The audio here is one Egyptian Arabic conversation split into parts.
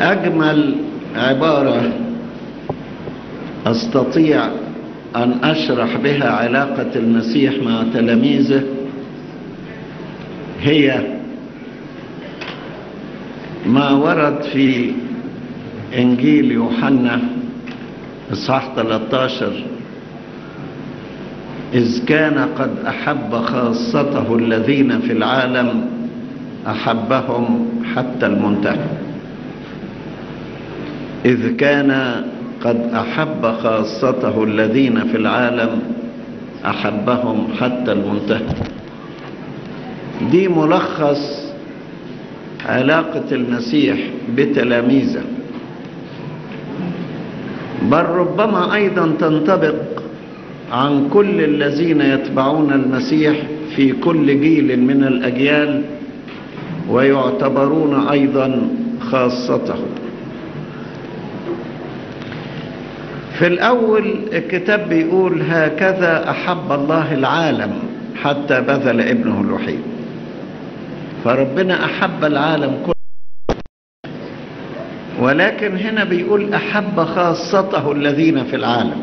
أجمل عبارة أستطيع أن أشرح بها علاقة المسيح مع تلاميذه هي ما ورد في إنجيل يوحنا إصحاح 13 إذ كان قد أحب خاصته الذين في العالم أحبهم حتى المنتهى إذ كان قد أحب خاصته الذين في العالم أحبهم حتى المنتهى دي ملخص علاقة المسيح بتلاميذه بل ربما أيضا تنطبق عن كل الذين يتبعون المسيح في كل جيل من الأجيال ويعتبرون أيضا خاصته في الأول الكتاب بيقول هكذا أحب الله العالم حتى بذل ابنه الوحيد فربنا أحب العالم كله ولكن هنا بيقول أحب خاصته الذين في العالم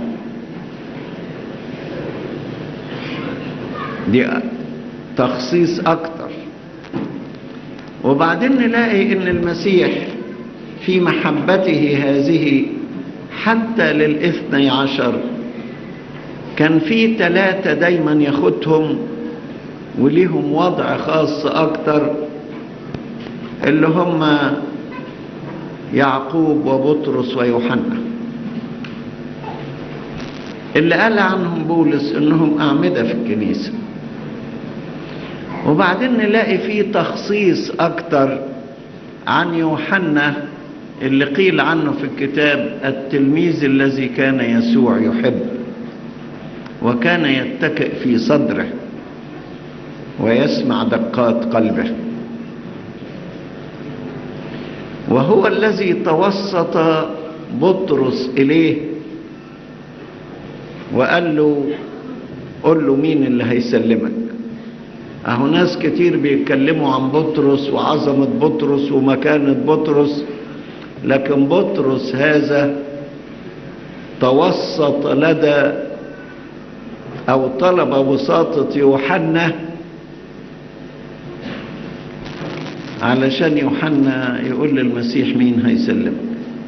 دي تخصيص أكتر وبعدين نلاقي إن المسيح في محبته هذه حتى للاثني عشر كان في ثلاثة دايما ياخدهم وليهم وضع خاص أكتر اللي هم يعقوب وبطرس ويوحنا اللي قال عنهم بولس انهم اعمده في الكنيسه وبعدين نلاقي فيه تخصيص اكتر عن يوحنا اللي قيل عنه في الكتاب التلميذ الذي كان يسوع يحب وكان يتكئ في صدره ويسمع دقات قلبه وهو الذي توسط بطرس إليه وقال له قل له مين اللي هيسلمك اهو ناس كتير بيتكلموا عن بطرس وعظمة بطرس ومكانة بطرس لكن بطرس هذا توسط لدى او طلب وساطة يوحنا علشان يوحنا يقول للمسيح مين هيسلمك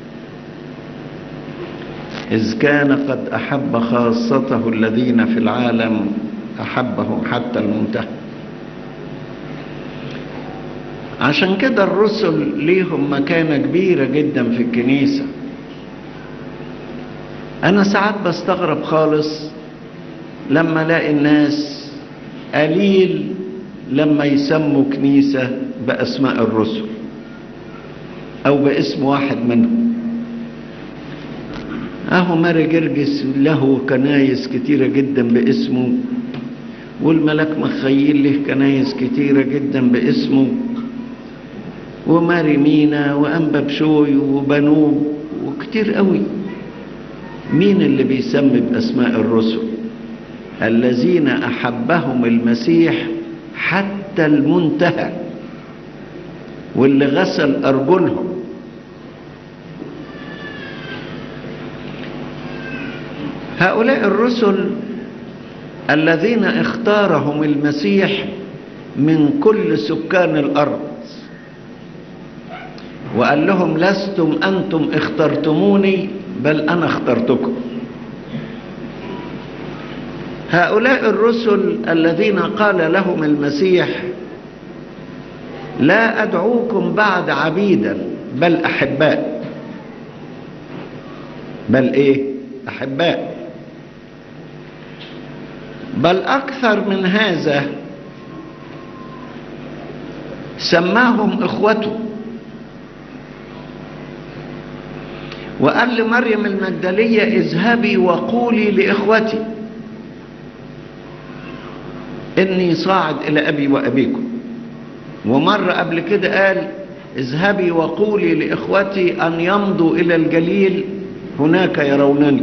إذ كان قد أحب خاصته الذين في العالم أحبهم حتى المنتهى عشان كده الرسل ليهم مكانة كبيرة جدا في الكنيسة أنا ساعات بستغرب خالص لما ألاقي الناس قليل لما يسموا كنيسة بأسماء الرسل أو باسم واحد منهم أهو ماري جرجس له كنايس كتيرة جدا باسمه والملك مخيل له كنايس كتيرة جدا باسمه وماري مينا وأنبا بشوي وبنوب وكتير قوي مين اللي بيسمي بأسماء الرسل الذين أحبهم المسيح حتى المنتهى واللي غسل أرجلهم هؤلاء الرسل الذين اختارهم المسيح من كل سكان الأرض وقال لهم لستم أنتم اخترتموني بل أنا اخترتكم هؤلاء الرسل الذين قال لهم المسيح لا أدعوكم بعد عبيدا بل أحباء بل إيه أحباء بل أكثر من هذا سماهم إخوته وقال لمريم المجدلية اذهبي وقولي لإخوتي إني صاعد إلى أبي وأبيكم ومرة قبل كده قال اذهبي وقولي لإخوتي أن يمضوا إلى الجليل هناك يرونني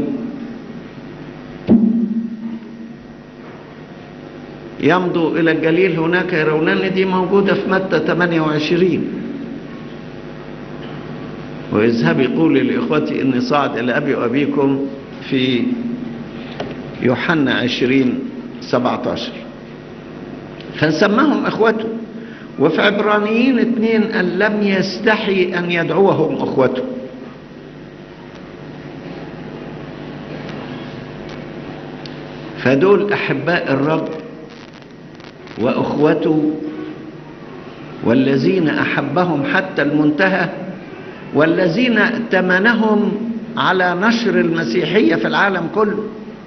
يمضوا إلى الجليل هناك يرونني دي موجودة في متى 28 واذهبي قولي لإخوتي إني صاعد إلى أبي وأبيكم في يوحنا عشرين سبعة عشر فسماهم إخوته وفي عبرانيين اتنين قال لم يستحي أن يدعوهم أخوته فدول أحباء الرب وأخوته والذين أحبهم حتى المنتهى والذين ائتمنهم على نشر المسيحية في العالم كله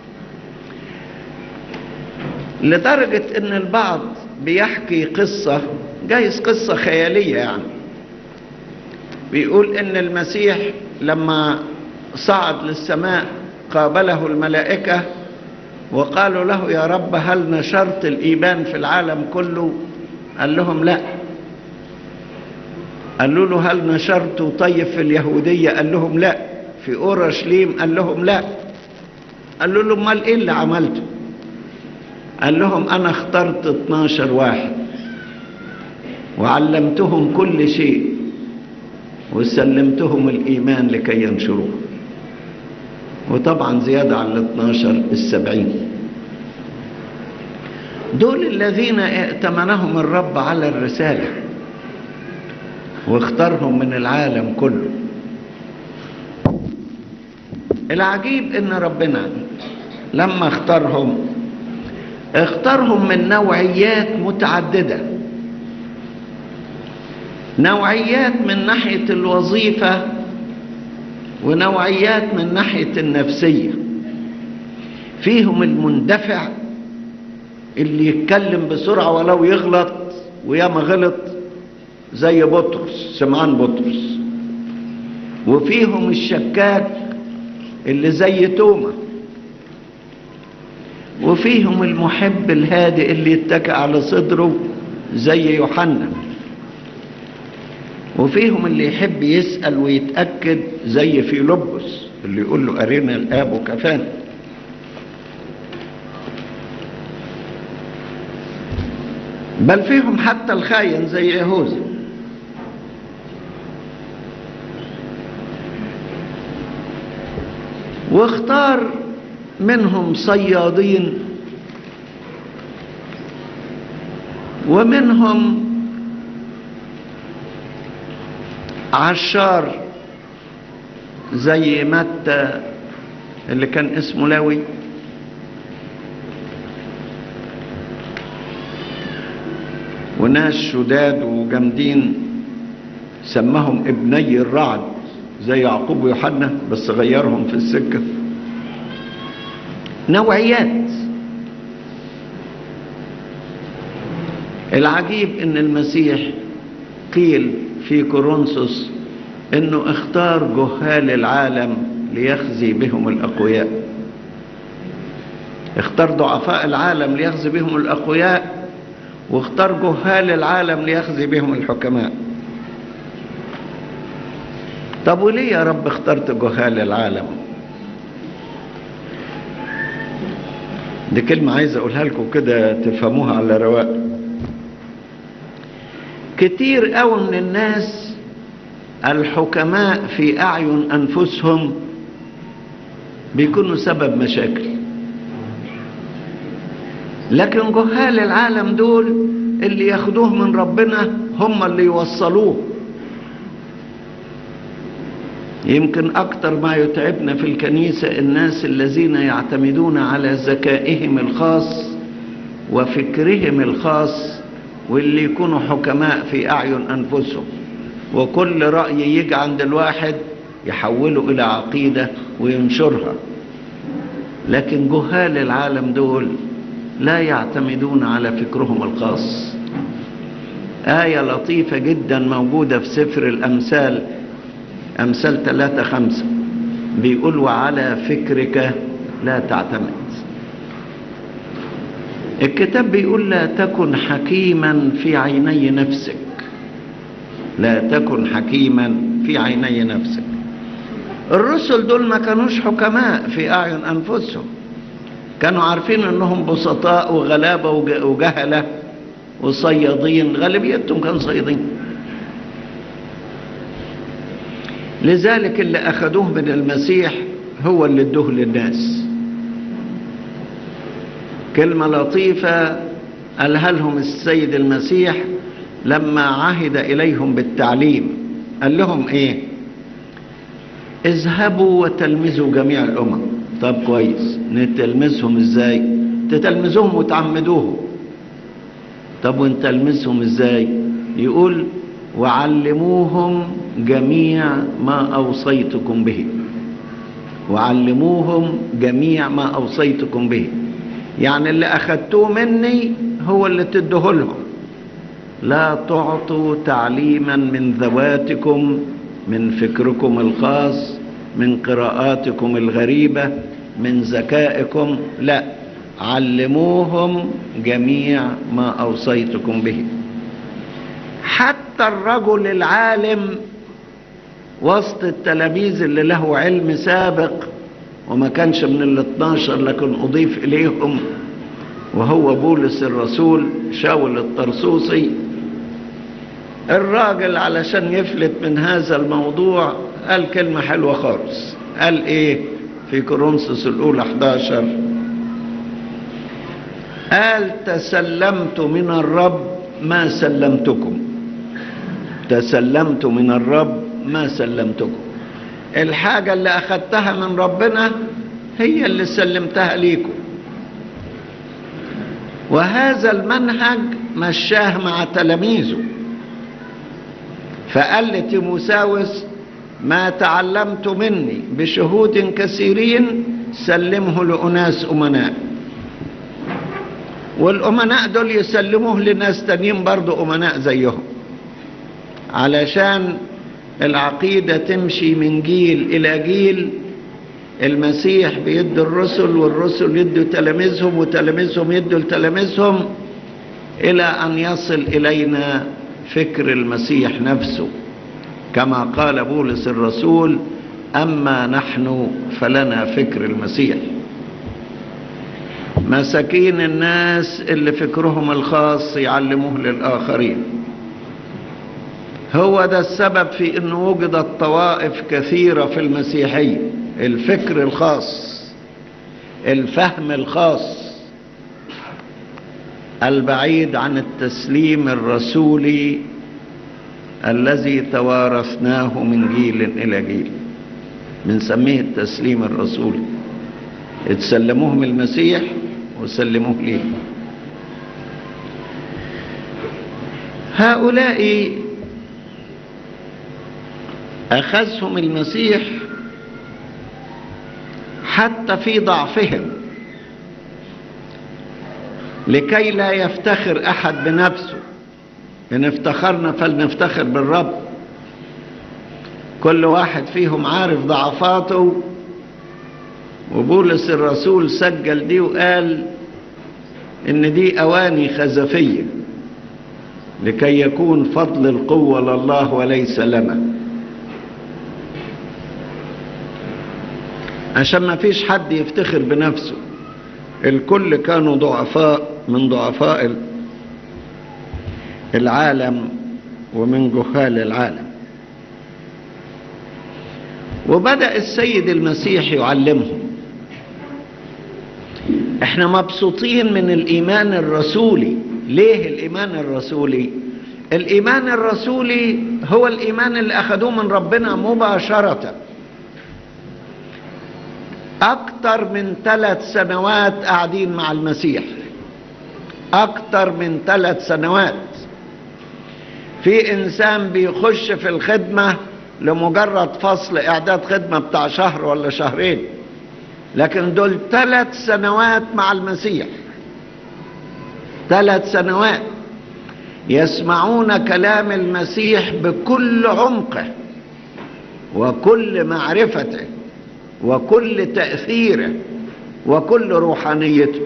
لدرجة ان البعض بيحكي قصة جايز قصة خيالية يعني بيقول ان المسيح لما صعد للسماء قابله الملائكة وقالوا له يا رب هل نشرت الإيمان في العالم كله قال لهم لا قالوا له هل نشرت طيب في اليهودية قال لهم لا في أورشليم قال لهم لا قالوا له امال ايه اللي عملته قال لهم انا اخترت 12 واحد وعلمتهم كل شيء وسلمتهم الايمان لكي ينشروه وطبعا زيادة على ال 12 السبعين دول الذين ائتمنهم الرب على الرسالة واختارهم من العالم كله العجيب ان ربنا لما اختارهم اختارهم من نوعيات متعددة نوعيات من ناحية الوظيفة ونوعيات من ناحية النفسية فيهم المندفع اللي يتكلم بسرعة ولو يغلط وياما غلط زي بطرس سمعان بطرس وفيهم الشكاك اللي زي توما وفيهم المحب الهادئ اللي يتكئ على صدره زي يوحنا وفيهم اللي يحب يسأل ويتأكد زي فيلبس اللي يقول له أرينا الآب وكفانا بل فيهم حتى الخاين زي يهوذا واختار منهم صيادين ومنهم عشار زي متى اللي كان اسمه لاوي وناس شداد وجامدين سماهم ابني الرعد زي يعقوب ويوحنا بس غيرهم في السكه نوعيات العجيب ان المسيح قيل في كورنثوس انه اختار جهال العالم ليخزي بهم الاقوياء اختار ضعفاء العالم ليخزي بهم الاقوياء واختار جهال العالم ليخزي بهم الحكماء طب وليه يا رب اخترت جهال العالم دي كلمة عايز أقولها لكم كده تفهموها على رواق كتير قوي من الناس الحكماء في أعين أنفسهم بيكونوا سبب مشاكل لكن جهال العالم دول اللي ياخدوه من ربنا هم اللي يوصلوه يمكن أكتر ما يتعبنا في الكنيسة الناس الذين يعتمدون على ذكائهم الخاص وفكرهم الخاص واللي يكونوا حكماء في أعين أنفسهم وكل رأي يجي عند الواحد يحوله إلى عقيدة وينشرها لكن جهال العالم دول لا يعتمدون على فكرهم الخاص آية لطيفة جدا موجودة في سفر الأمثال أمثال ثلاثة خمسة بيقول وعلى فكرك لا تعتمد الكتاب بيقول لا تكن حكيما في عيني نفسك لا تكن حكيما في عيني نفسك الرسل دول ما كانوش حكماء في أعين أنفسهم كانوا عارفين أنهم بسطاء وغلابة وجهلة وصيادين غالبيتهم كانوا صيادين لذلك اللي أخذوه من المسيح هو اللي ادوه للناس كلمة لطيفة قالها لهم السيد المسيح لما عهد إليهم بالتعليم قال لهم إيه اذهبوا وتلمذوا جميع الأمم طب كويس نتلمذهم إزاي تتلمذوهم وتعمدوهم طب ونتلمذهم إزاي يقول وعلموهم جميع ما أوصيتكم به وعلموهم جميع ما أوصيتكم به يعني اللي أخذتوه مني هو اللي تديه لهم لا تعطوا تعليما من ذواتكم من فكركم الخاص من قراءاتكم الغريبة من ذكائكم لا علموهم جميع ما أوصيتكم به حتى الرجل العالم وسط التلاميذ اللي له علم سابق وما كانش من الاثناشر لكن أضيف إليهم وهو بولس الرسول شاول الطرسوسي الراجل علشان يفلت من هذا الموضوع قال كلمة حلوة خالص قال ايه في كورنثوس الأولى 11 قال تسلمت من الرب ما سلمتكم تسلمت من الرب ما سلمتكم الحاجة اللي أخذتها من ربنا هي اللي سلمتها ليكم وهذا المنهج مشاه مع تلاميذه فقال لتيموساوس ما تعلمت مني بشهود كثيرين سلمه لأناس أمناء والأمناء دول يسلموه لناس تانيين برضو أمناء زيهم علشان العقيدة تمشي من جيل إلى جيل المسيح بيد الرسل والرسل يدوا تلاميذهم وتلاميذهم يدوا لتلاميذهم إلى أن يصل إلينا فكر المسيح نفسه كما قال بولس الرسول أما نحن فلنا فكر المسيح مساكين الناس اللي فكرهم الخاص يعلموه للآخرين هو ده السبب في أن وجدت طوائف كثيرة في المسيحية الفكر الخاص الفهم الخاص البعيد عن التسليم الرسولي الذي توارثناه من جيل إلى جيل بنسميه التسليم الرسولي اتسلموه من المسيح وسلموه ليه هؤلاء أخذهم المسيح حتى في ضعفهم لكي لا يفتخر أحد بنفسه إن افتخرنا فلنفتخر بالرب كل واحد فيهم عارف ضعفاته وبولس الرسول سجل دي وقال إن دي أواني خزفية لكي يكون فضل القوة لله وليس لنا عشان ما فيش حد يفتخر بنفسه الكل كانوا ضعفاء من ضعفاء العالم ومن جهال العالم وبدأ السيد المسيح يعلمهم احنا مبسوطين من الايمان الرسولي ليه الايمان الرسولي الايمان الرسولي هو الايمان اللي اخذوه من ربنا مباشره أكثر من ثلاث سنوات قاعدين مع المسيح أكثر من ثلاث سنوات في إنسان بيخش في الخدمة لمجرد فصل إعداد خدمة بتاع شهر ولا شهرين لكن دول ثلاث سنوات مع المسيح ثلاث سنوات يسمعون كلام المسيح بكل عمقه وكل معرفته وكل تأثيره وكل روحانيته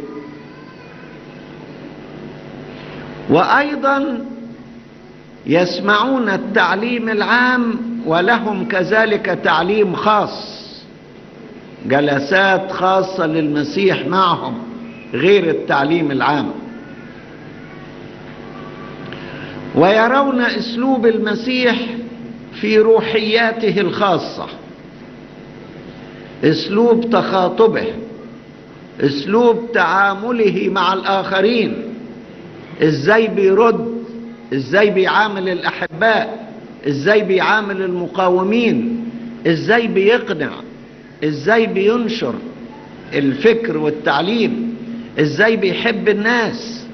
وأيضا يسمعون التعليم العام ولهم كذلك تعليم خاص جلسات خاصة للمسيح معهم غير التعليم العام ويرون اسلوب المسيح في روحياته الخاصة اسلوب تخاطبه اسلوب تعامله مع الاخرين ازاي بيرد ازاي بيعامل الاحباء ازاي بيعامل المقاومين ازاي بيقنع ازاي بينشر الفكر والتعليم ازاي بيحب الناس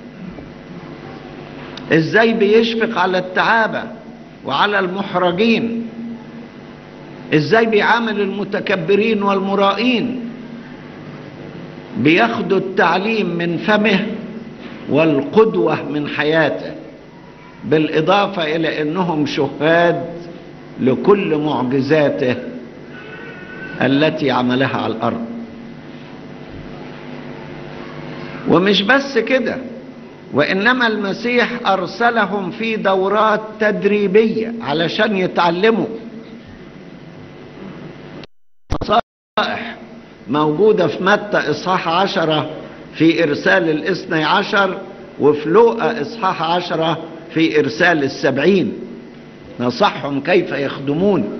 ازاي بيشفق على التعابة وعلى المحرجين ازاي بيعامل المتكبرين والمرائين بياخدوا التعليم من فمه والقدوة من حياته بالإضافة إلى أنهم شهاد لكل معجزاته التي عملها على الأرض ومش بس كده وإنما المسيح أرسلهم في دورات تدريبية علشان يتعلموا نصائح موجودة في متى إصحاح عشرة في إرسال الاثني عشر وفي لوقا إصحاح عشرة في إرسال السبعين نصحهم كيف يخدمون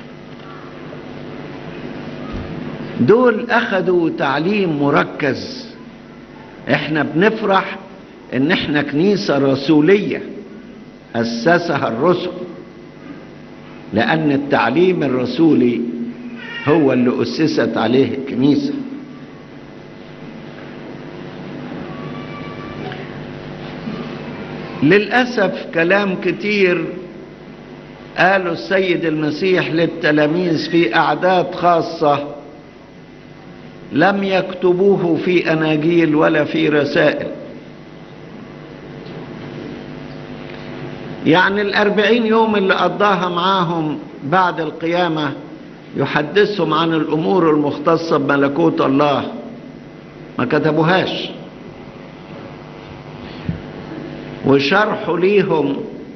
دول أخذوا تعليم مركز احنا بنفرح ان احنا كنيسة رسولية أسسها الرسل لأن التعليم الرسولي هو اللي أسست عليه الكنيسة للأسف كلام كتير قاله السيد المسيح للتلاميذ في أعداد خاصة لم يكتبوه في أناجيل ولا في رسائل يعني الأربعين يوم اللي قضاها معاهم بعد القيامة يحدثهم عن الأمور المختصة بملكوت الله ما كتبوهاش وشرحوا ليهم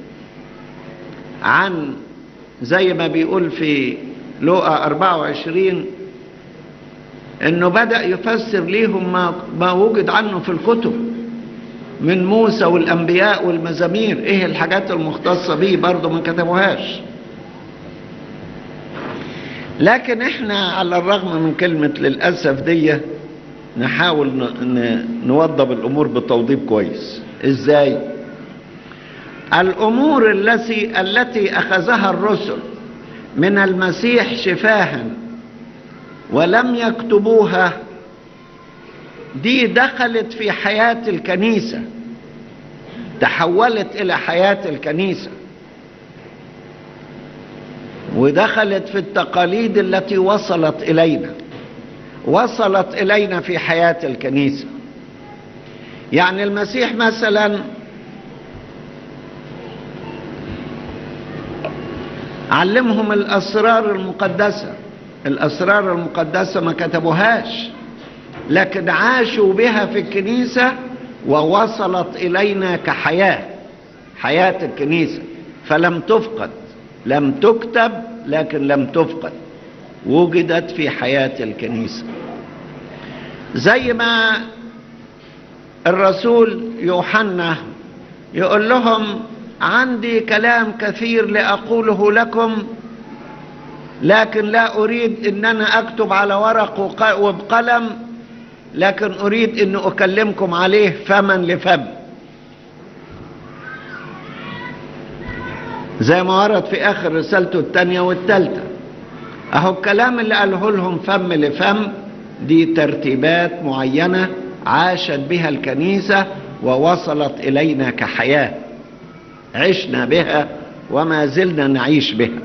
عن زي ما بيقول في لوقا 24 انه بدأ يفسر ليهم ما, ما وجد عنه في الكتب من موسى والانبياء والمزامير ايه الحاجات المختصة بيه برضه ما كتبوهاش لكن احنا على الرغم من كلمة للأسف دي نحاول نوضب الامور بتوضيب كويس ازاي الامور التي التي اخذها الرسل من المسيح شفاها ولم يكتبوها دي دخلت في حياة الكنيسة تحولت إلى حياة الكنيسة ودخلت في التقاليد التي وصلت إلينا وصلت إلينا في حياة الكنيسة يعني المسيح مثلا علمهم الأسرار المقدسة الأسرار المقدسة ما كتبوهاش لكن عاشوا بها في الكنيسة ووصلت إلينا كحياة حياة الكنيسة فلم تفقد لم تكتب لكن لم تفقد وجدت في حياة الكنيسة زي ما الرسول يوحنا يقول لهم عندي كلام كثير لأقوله لكم لكن لا أريد أن أنا أكتب على ورق وبقلم لكن أريد أن أكلمكم عليه فما لفم زي ما ورد في آخر رسالته الثانية والثالثة أهو الكلام اللي قاله لهم فم لفم دي ترتيبات معينة عاشت بها الكنيسة ووصلت إلينا كحياة عشنا بها وما زلنا نعيش بها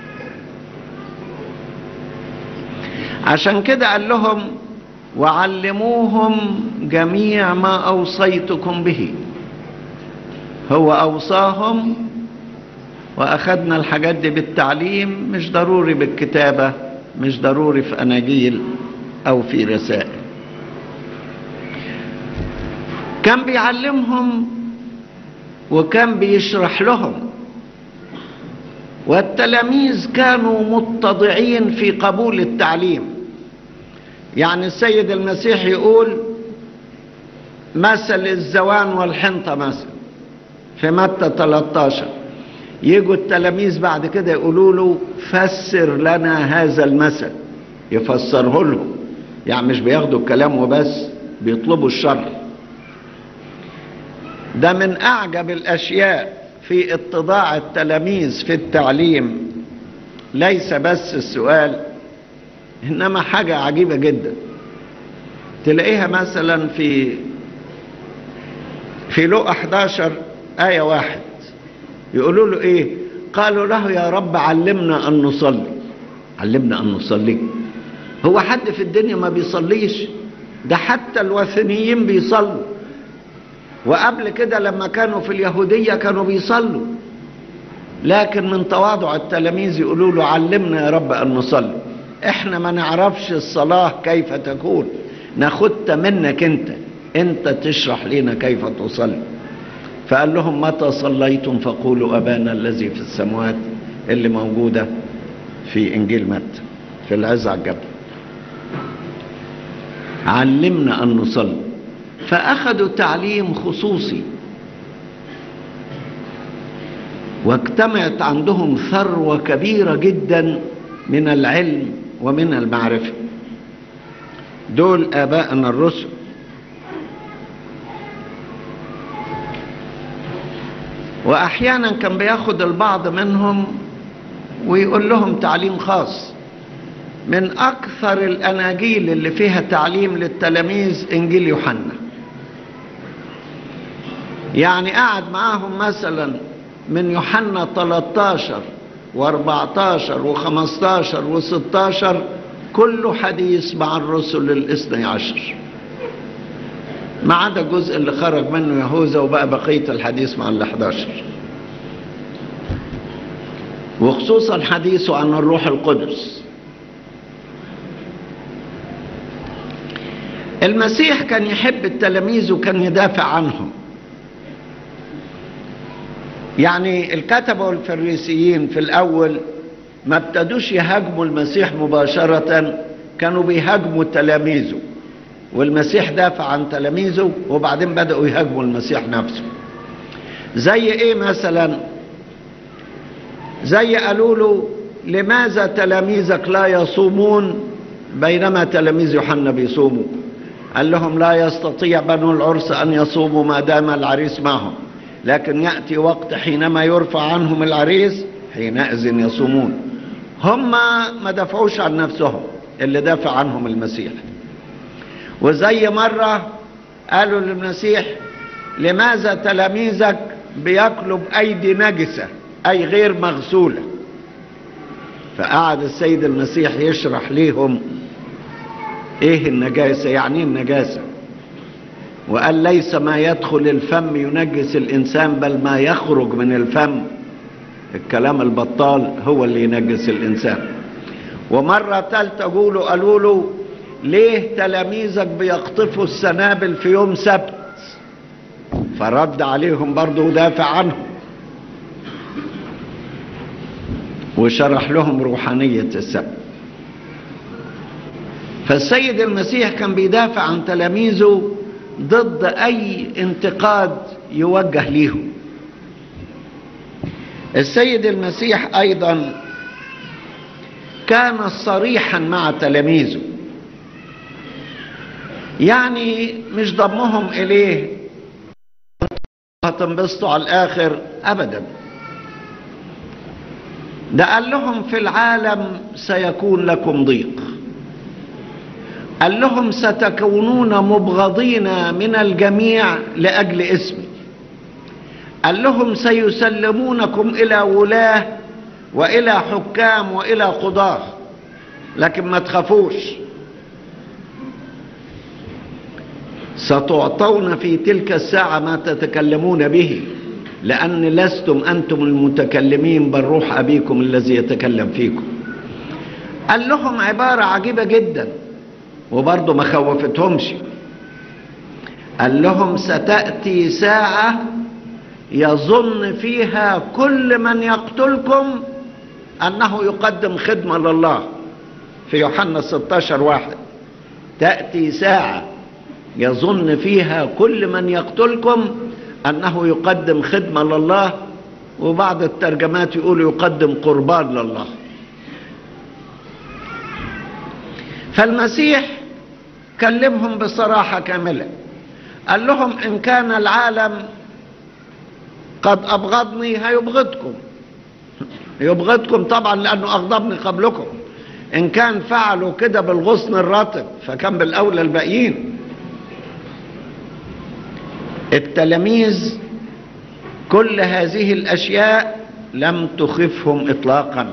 عشان كده قال لهم وعلموهم جميع ما أوصيتكم به هو أوصاهم وأخذنا الحاجات دي بالتعليم مش ضروري بالكتابة مش ضروري في أناجيل أو في رسائل كان بيعلمهم وكان بيشرح لهم والتلاميذ كانوا متضعين في قبول التعليم يعني السيد المسيح يقول مثل الزوان والحنطة مثلا في متى 13 يجوا التلاميذ بعد كده يقولوا له فسر لنا هذا المثل يفسره لهم يعني مش بياخدوا الكلام وبس بيطلبوا الشرح ده من اعجب الاشياء في اتضاع التلاميذ في التعليم ليس بس السؤال انما حاجه عجيبه جدا تلاقيها مثلا في في لقا 11 آية واحد يقولوا له إيه قالوا له يا رب علمنا أن نصلي علمنا أن نصلي هو حد في الدنيا ما بيصليش ده حتى الوثنيين بيصلوا وقبل كده لما كانوا في اليهودية كانوا بيصلوا لكن من تواضع التلاميذ يقولوا له علمنا يا رب أن نصلي احنا ما نعرفش الصلاة كيف تكون ناخدها منك انت انت تشرح لنا كيف تصلي فقال لهم متى صليتم فقولوا ابانا الذي في السماوات اللي موجودة في انجيل متى في العز على الجبل علمنا ان نصلي فاخذوا تعليم خصوصي واجتمعت عندهم ثروة كبيرة جدا من العلم ومن المعرفة دول آباءنا الرسل وأحيانا كان بياخد البعض منهم ويقول لهم تعليم خاص من أكثر الأناجيل اللي فيها تعليم للتلاميذ إنجيل يوحنا يعني قعد معاهم مثلا من يوحنا 13 و14 و15 و16 كله حديث مع الرسل الاثني عشر ما عدا الجزء اللي خرج منه يهوذا وبقى بقية الحديث مع ال 11 وخصوصا حديثه عن الروح القدس المسيح كان يحب التلاميذ وكان يدافع عنهم يعني الكتبة والفريسيين في الأول ما ابتدوش يهاجموا المسيح مباشرة كانوا بيهاجموا تلاميذه والمسيح دافع عن تلاميذه وبعدين بدأوا يهاجموا المسيح نفسه زي ايه مثلا زي قالوا له لماذا تلاميذك لا يصومون بينما تلاميذ يوحنا بيصوموا قال لهم لا يستطيع بنو العرس أن يصوموا ما دام العريس معهم لكن يأتي وقت حينما يرفع عنهم العريس حينئذ يصومون هم ما دافعوش عن نفسهم اللي دافع عنهم المسيح وزي مرة قالوا للمسيح لماذا تلاميذك بياكلوا بأيدي نجسة أي غير مغسولة فقعد السيد المسيح يشرح ليهم ايه النجاسة يعني ايه النجاسة وقال ليس ما يدخل الفم ينجس الإنسان بل ما يخرج من الفم الكلام البطال هو اللي ينجس الإنسان ومرة تالتة قولوا قالوا له ليه تلاميذك بيقطفوا السنابل في يوم سبت فرد عليهم برضه ودافع عنهم وشرح لهم روحانية السبت فالسيد المسيح كان بيدافع عن تلاميذه ضد أي انتقاد يوجه ليهم السيد المسيح أيضا كان صريحا مع تلاميذه يعني مش ضمهم إليه هتنبسطوا على الآخر أبدا ده قال لهم في العالم سيكون لكم ضيق قال لهم ستكونون مبغضين من الجميع لأجل اسمي قال لهم سيسلمونكم إلى ولاة وإلى حكام وإلى قضاة لكن ما تخافوش ستعطون في تلك الساعة ما تتكلمون به لأن لستم أنتم المتكلمين بل روح أبيكم الذي يتكلم فيكم قال لهم عبارة عجيبة جدا وبرضه ما خوفتهمش قال لهم ستأتي ساعة يظن فيها كل من يقتلكم أنه يقدم خدمة لله في يوحنا 16 واحد تأتي ساعة يظن فيها كل من يقتلكم أنه يقدم خدمة لله وبعض الترجمات يقول يقدم قربان لله فالمسيح كلمهم بصراحة كاملة قال لهم إن كان العالم قد أبغضني هيبغضكم يبغضكم طبعا لأنه أغضبني قبلكم إن كان فعلوا كده بالغصن الرطب فكان بالأولى الباقيين التلاميذ كل هذه الأشياء لم تخفهم إطلاقا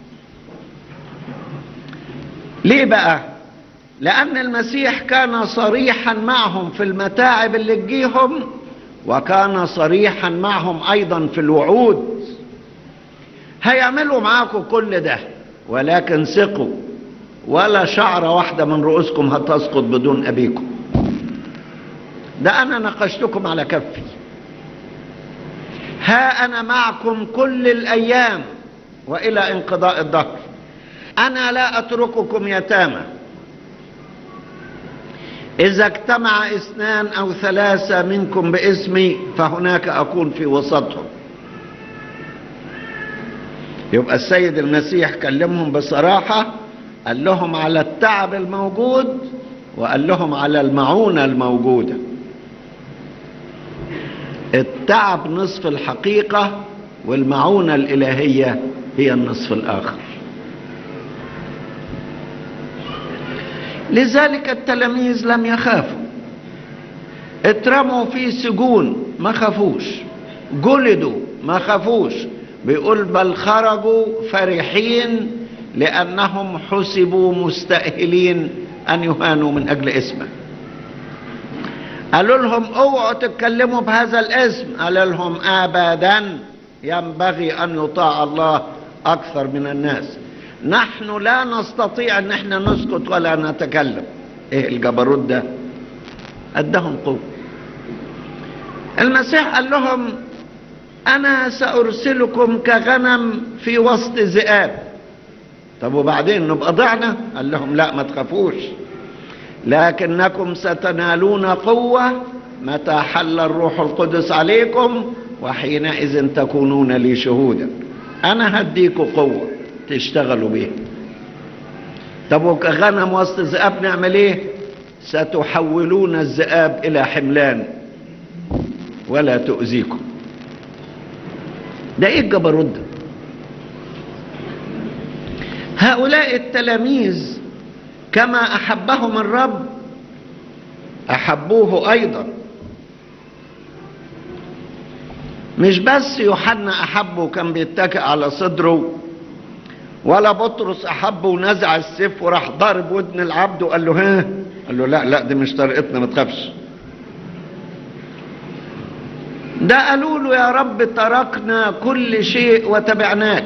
ليه بقى لأن المسيح كان صريحا معهم في المتاعب اللي تجيهم وكان صريحا معهم أيضا في الوعود هيعملوا معاكم كل ده ولكن ثقوا ولا شعرة واحدة من رؤوسكم هتسقط بدون أبيكم ده أنا ناقشتكم على كفي ها أنا معكم كل الأيام وإلى انقضاء الدهر أنا لا أترككم يتامى إذا اجتمع اثنان أو ثلاثة منكم باسمي فهناك أكون في وسطهم يبقى السيد المسيح كلمهم بصراحة قال لهم على التعب الموجود وقال لهم على المعونة الموجودة التعب نصف الحقيقة والمعونة الإلهية هي النصف الآخر لذلك التلاميذ لم يخافوا اترموا في سجون ما خافوش جلدوا ما خافوش بيقول بل خرجوا فرحين لأنهم حسبوا مستأهلين أن يهانوا من أجل اسمه قالوا لهم اوعوا تتكلموا بهذا الاسم قال لهم ابدا ينبغي ان يطاع الله اكثر من الناس نحن لا نستطيع ان احنا نسكت ولا نتكلم ايه الجبروت ده ادهم قوه المسيح قال لهم انا سارسلكم كغنم في وسط ذئاب طب وبعدين نبقى ضعنا قال لهم لا ما تخافوش لكنكم ستنالون قوة متى حل الروح القدس عليكم وحينئذ تكونون لي شهودا أنا هديكوا قوة تشتغلوا بيها طب وكغنم وسط ذئاب نعمل ايه ستحولون الذئاب إلى حملان ولا تؤذيكم ده ايه الجبروت ده هؤلاء التلاميذ كما احبهم الرب احبوه ايضا مش بس يوحنا احبه كان بيتكئ على صدره ولا بطرس احبه ونزع السيف وراح ضارب ودن العبد وقال له ها قال له لا لا دي مش طريقتنا ما تخافش ده قالوا له يا رب تركنا كل شيء وتبعناك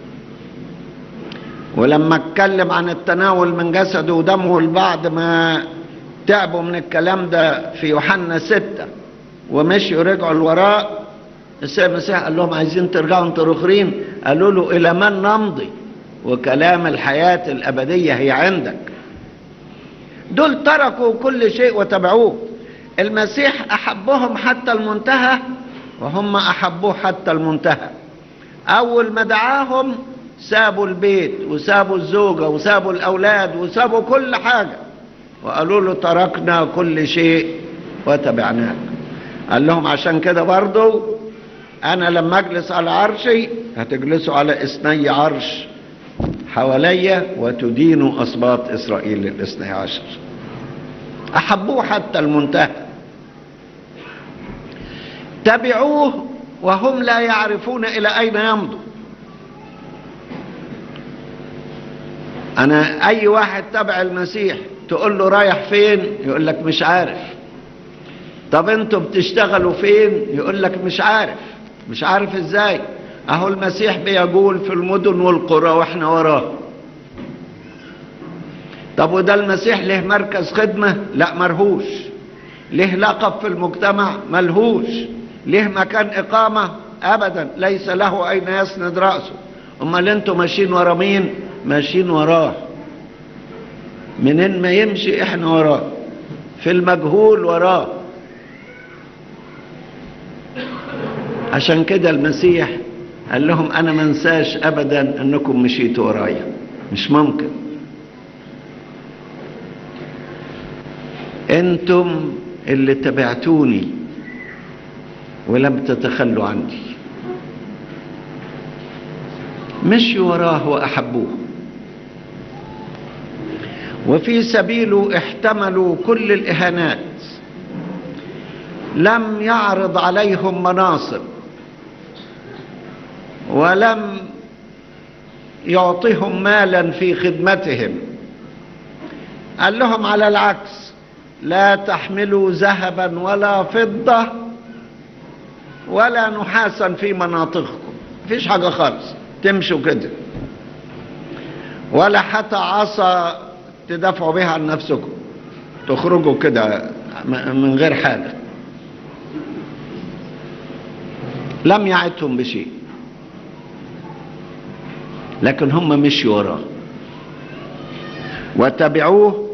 ولما اتكلم عن التناول من جسده ودمه البعض ما تعبوا من الكلام ده في يوحنا ستة ومشيوا رجعوا لوراء السيد المسيح قال لهم عايزين ترجعوا انتوا الاخرين قالوا له الى من نمضي وكلام الحياة الابدية هي عندك دول تركوا كل شيء وتبعوه المسيح احبهم حتى المنتهى وهم احبوه حتى المنتهى اول ما دعاهم سابوا البيت وسابوا الزوجة وسابوا الأولاد وسابوا كل حاجة وقالوا له تركنا كل شيء وتبعناك قال لهم عشان كده برضو أنا لما أجلس على عرشي هتجلسوا على اثني عرش حواليا وتدينوا أصباط إسرائيل الاثني عشر أحبوه حتى المنتهى تبعوه وهم لا يعرفون إلى أين يمضوا انا اي واحد تبع المسيح تقول له رايح فين يقول لك مش عارف طب انتوا بتشتغلوا فين يقول لك مش عارف مش عارف ازاي اهو المسيح بيقول في المدن والقرى واحنا وراه طب وده المسيح له مركز خدمة لا مرهوش له لقب في المجتمع ملهوش له مكان اقامة ابدا ليس له اين يسند رأسه امال انتوا ماشيين ورا مين ماشيين وراه منين ما يمشي احنا وراه في المجهول وراه عشان كده المسيح قال لهم انا ما انساش ابدا انكم مشيتوا ورايا مش ممكن انتم اللي تبعتوني ولم تتخلوا عني مشوا وراه واحبوه وفي سبيله احتملوا كل الاهانات لم يعرض عليهم مناصب ولم يعطهم مالا في خدمتهم قال لهم على العكس لا تحملوا ذهبا ولا فضة ولا نحاسا في مناطقكم مفيش حاجة خالص تمشوا كده ولا حتى عصا تدافعوا بها عن نفسكم تخرجوا كده من غير حاجة لم يعدهم بشيء لكن هم مشوا وراه وتبعوه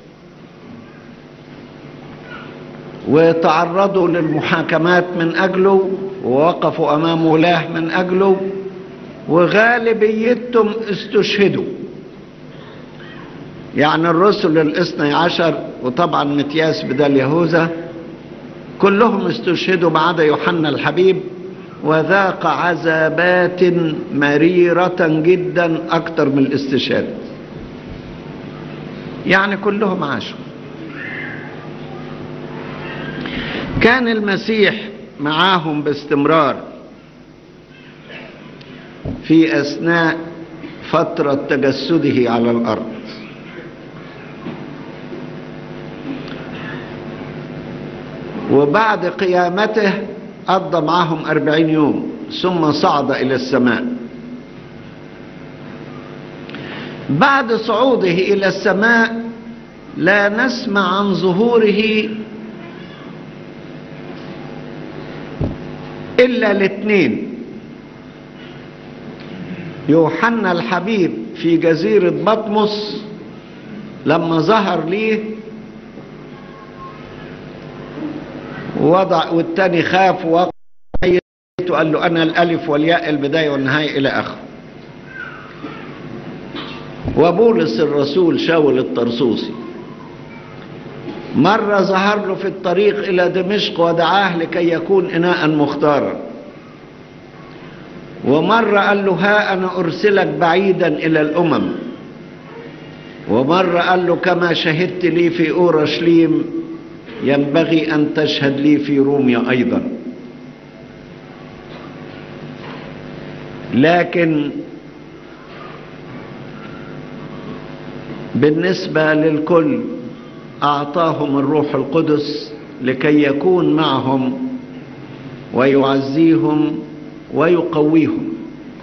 وتعرضوا للمحاكمات من أجله ووقفوا أمام ولاه من أجله وغالبيتهم استشهدوا يعني الرسل الاثني عشر وطبعا متياس بدل يهوذا كلهم استشهدوا ما عدا يوحنا الحبيب وذاق عذابات مريرة جدا أكثر من الاستشهاد يعني كلهم عاشوا كان المسيح معاهم باستمرار في أثناء فترة تجسده على الأرض وبعد قيامته قضى معهم أربعين يوم ثم صعد إلى السماء بعد صعوده إلى السماء لا نسمع عن ظهوره إلا الاثنين يوحنا الحبيب في جزيرة بطمس لما ظهر ليه وضع والتاني خاف وقال له أنا الألف والياء البداية والنهاية إلى آخره وبولس الرسول شاول الطرسوسي مرة ظهر له في الطريق إلى دمشق ودعاه لكي يكون إناء مختارا ومرة قال له ها أنا أرسلك بعيدا إلى الأمم ومرة قال له كما شهدت لي في أورشليم ينبغي أن تشهد لي في روميا أيضا لكن بالنسبة للكل أعطاهم الروح القدس لكي يكون معهم ويعزيهم ويقويهم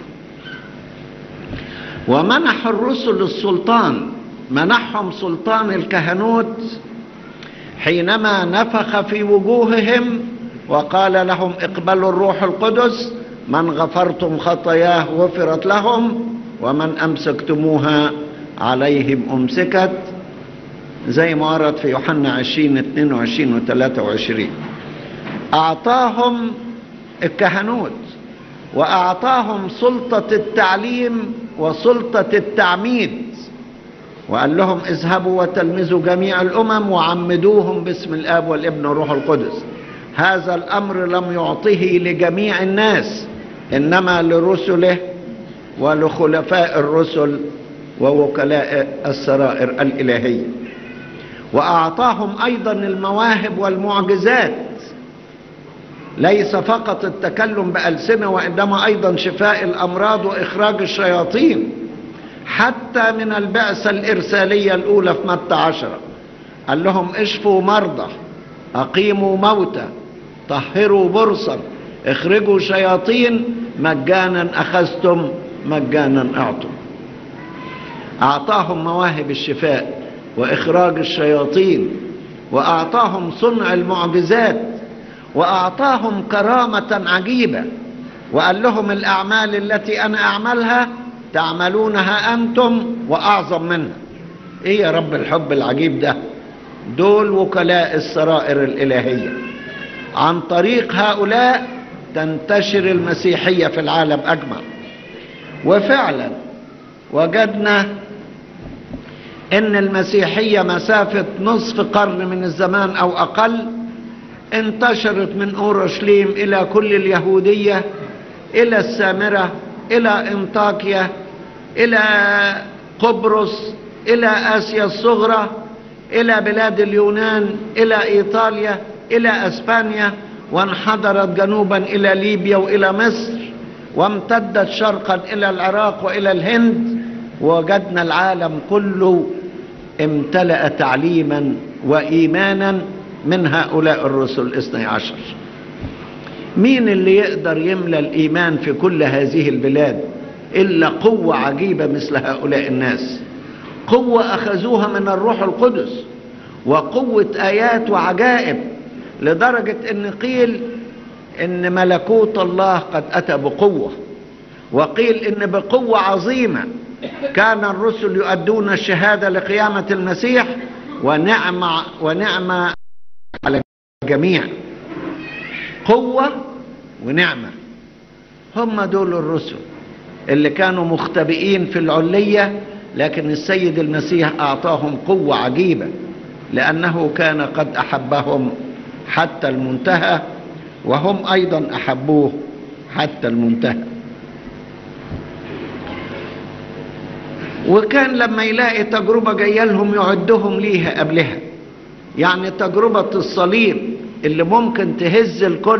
ومنح الرسل السلطان منحهم سلطان الكهنوت حينما نفخ في وجوههم وقال لهم اقبلوا الروح القدس من غفرتم خطاياه غفرت لهم ومن امسكتموها عليهم امسكت زي ما ورد في يوحنا 20 22 و 23 اعطاهم الكهنوت واعطاهم سلطه التعليم وسلطه التعميد وقال لهم اذهبوا وتلمذوا جميع الامم وعمدوهم باسم الاب والابن والروح القدس هذا الامر لم يعطه لجميع الناس انما لرسله ولخلفاء الرسل ووكلاء السرائر الالهيه واعطاهم ايضا المواهب والمعجزات ليس فقط التكلم بالسنه وانما ايضا شفاء الامراض واخراج الشياطين حتى من البعثة الإرسالية الأولى في متى عشرة قال لهم اشفوا مرضى أقيموا موتى طهروا برصا اخرجوا شياطين مجانا أخذتم مجانا أعطوا أعطاهم مواهب الشفاء وإخراج الشياطين وأعطاهم صنع المعجزات وأعطاهم كرامة عجيبة وقال لهم الأعمال التي أنا أعملها تعملونها أنتم وأعظم منها إيه يا رب الحب العجيب ده دول وكلاء السرائر الإلهية عن طريق هؤلاء تنتشر المسيحية في العالم أجمع وفعلا وجدنا ان المسيحية مسافة نصف قرن من الزمان او اقل انتشرت من اورشليم الى كل اليهودية الى السامرة الى انطاكيا الى قبرص الى اسيا الصغرى الى بلاد اليونان الى ايطاليا الى اسبانيا وانحدرت جنوبا الى ليبيا والى مصر وامتدت شرقا الى العراق والى الهند وجدنا العالم كله امتلأ تعليما وإيمانا من هؤلاء الرسل الاثني عشر مين اللي يقدر يملى الإيمان في كل هذه البلاد إلا قوة عجيبة مثل هؤلاء الناس قوة أخذوها من الروح القدس وقوة آيات وعجائب لدرجة أن قيل أن ملكوت الله قد أتى بقوة وقيل أن بقوة عظيمة كان الرسل يؤدون الشهادة لقيامة المسيح ونعمة ونعمة على الجميع قوة ونعمة هم دول الرسل اللي كانوا مختبئين في العلية لكن السيد المسيح أعطاهم قوة عجيبة لأنه كان قد أحبهم حتى المنتهى وهم أيضا أحبوه حتى المنتهى وكان لما يلاقي تجربة جاية لهم يعدهم ليها قبلها يعني تجربة الصليب اللي ممكن تهز الكل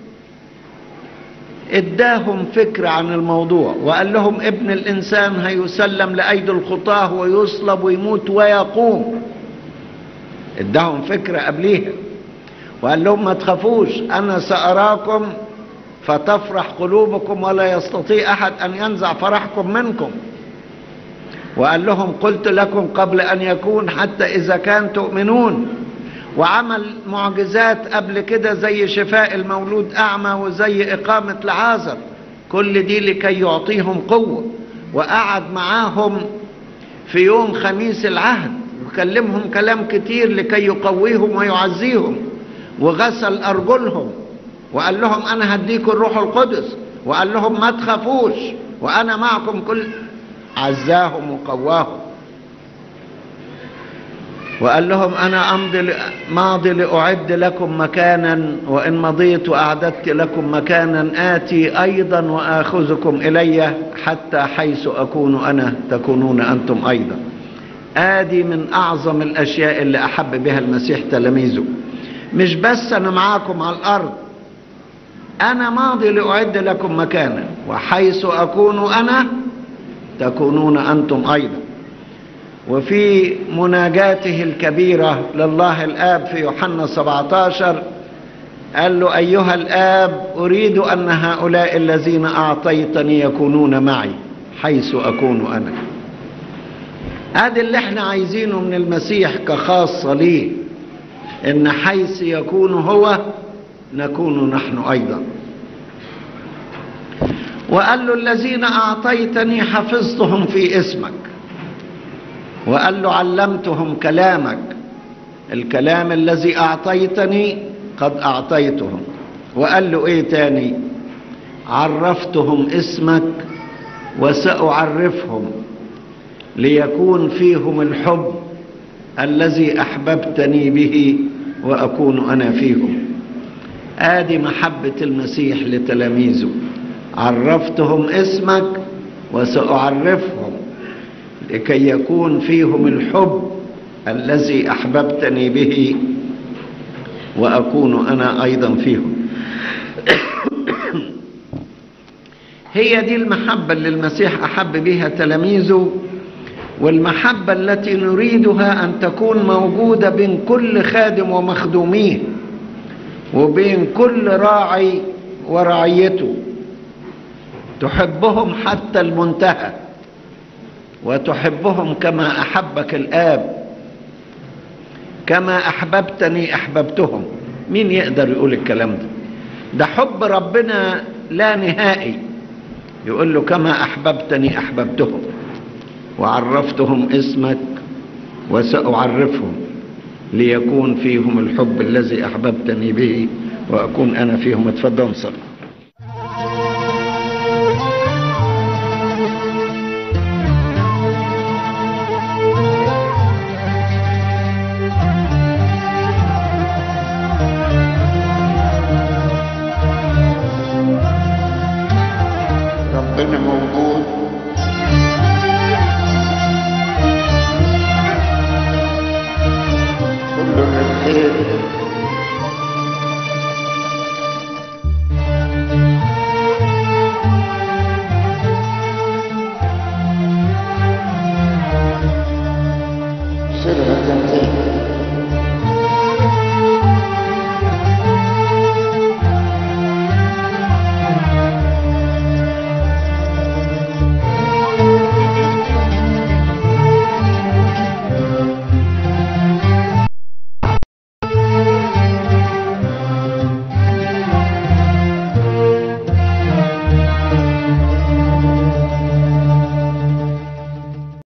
اداهم فكرة عن الموضوع وقال لهم ابن الانسان هيسلم لايدي الخطاه ويصلب ويموت ويقوم اداهم فكرة قبليها وقال لهم ما تخافوش انا ساراكم فتفرح قلوبكم ولا يستطيع احد ان ينزع فرحكم منكم وقال لهم قلت لكم قبل ان يكون حتى اذا كان تؤمنون وعمل معجزات قبل كده زي شفاء المولود اعمى وزي اقامة لعازر كل دي لكي يعطيهم قوة وقعد معاهم في يوم خميس العهد وكلمهم كلام كتير لكي يقويهم ويعزيهم وغسل ارجلهم وقال لهم انا هديكم الروح القدس وقال لهم ما تخافوش وانا معكم كل عزاهم وقواهم وقال لهم انا امضي ماضي لاعد لكم مكانا وان مضيت واعددت لكم مكانا اتي ايضا واخذكم الي حتى حيث اكون انا تكونون انتم ايضا ادي من اعظم الاشياء اللي احب بها المسيح تلاميذه مش بس انا معاكم على الارض انا ماضي لاعد لكم مكانا وحيث اكون انا تكونون انتم ايضا وفي مناجاته الكبيرة لله الآب في يوحنا 17 قال له أيها الآب أريد أن هؤلاء الذين أعطيتني يكونون معي حيث أكون أنا هذا اللي احنا عايزينه من المسيح كخاصة ليه إن حيث يكون هو نكون نحن أيضا وقال له الذين أعطيتني حفظتهم في اسمك وقال له علمتهم كلامك الكلام الذي أعطيتني قد أعطيتهم وقال له إيه تاني عرفتهم اسمك وسأعرفهم ليكون فيهم الحب الذي أحببتني به وأكون أنا فيهم آدي محبة المسيح لتلاميذه عرفتهم اسمك وسأعرفهم لكي يكون فيهم الحب الذي احببتني به واكون انا ايضا فيهم هي دي المحبه اللي المسيح احب بها تلاميذه والمحبه التي نريدها ان تكون موجوده بين كل خادم ومخدوميه وبين كل راعي ورعيته تحبهم حتى المنتهى وتحبهم كما احبك الاب كما احببتني احببتهم مين يقدر يقول الكلام ده ده حب ربنا لا نهائي يقول له كما احببتني احببتهم وعرفتهم اسمك وساعرفهم ليكون فيهم الحب الذي احببتني به واكون انا فيهم اتفضل صلى ربنا موجود